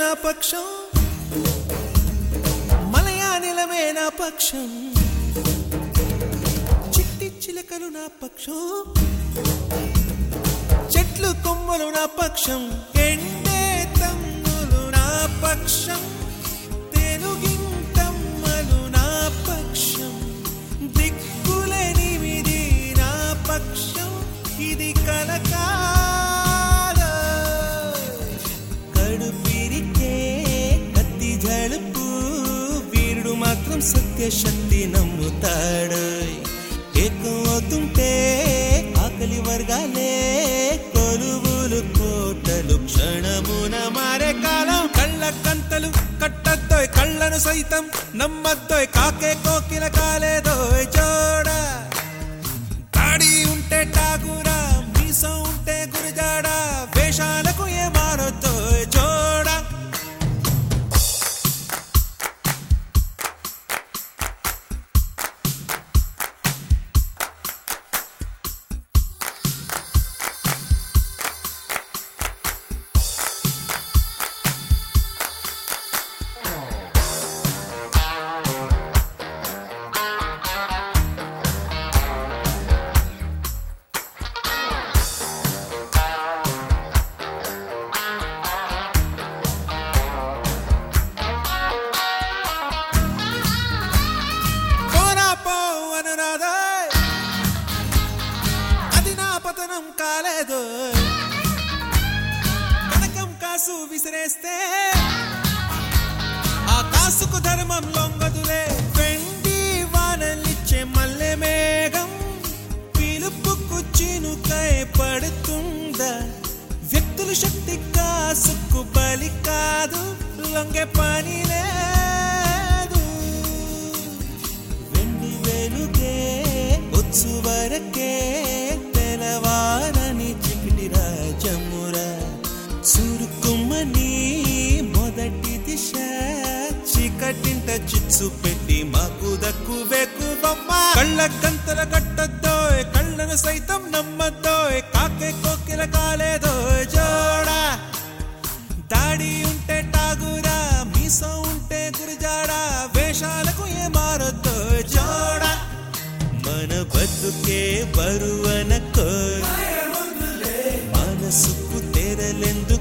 నా పక్షం మలయానిలమే నా పక్షం చిట్టి చిలకలు నా పక్షం చెట్లు కొమ్మలు నా పక్షం ఎండే తమ్ములు నా పక్షం తెలుగింతమ్మలు నా పక్షం దిక్కులెనిమిది నా పక్షం ఇది కలకాల కడుపిరికే కత్తి జలుపు వీరుడు మాత్రం సత్యశక్తి నమ్ముతాడు ఎక్కువతుంటే ఆకలి వర్గాలే కొలువులు కోటలు క్షణమున మారే కాలం కళ్ళ కంతలు కట్టద్దోయ్ కళ్ళను సైతం నమ్మద్దోయ్ కాకే కోకిల కాలేదోయ్ జోడా తాడి ఉంటే టాగురా మీసం ఉంటే గురిజాడా వేషాలకు ఏ మారొద్దో జోడా పోరా పో అనురాధా అది నా పతనం కాలేదు కనకం కాసు విసిరేస్తే ఆ కాసుకు ధర్మం లొంగదులే వెండి వానలిచ్చే మల్లె మేఘం పిలుపుకు చినుకై పడుతుందా వ్యక్తుల శక్తి కాసుకు బలి కాదు లొంగే పని లేదు వెండి వెలుగే ఒత్సు వరకే తెలవారని చికిటి రాజమురా చురుకుమ్మని మొదటి దిశ చీకటింట చిచ్చు పెట్టి మాకు దక్కు వేకు బొమ్మ కళ్ళ కంతల కట్టద్దోయ్ కళ్ళను సైతం నమ్మద్దోయ్ కాకే కోకిల కాలేదోయ్ జోడా దాడి ఉంటే టాగురా మీసం ఉంటే గురిజాడా వేషాలకు ఏ మారొద్దో జోడా మన బతుకే బరువనకో మనసుకు తెరలెందుకు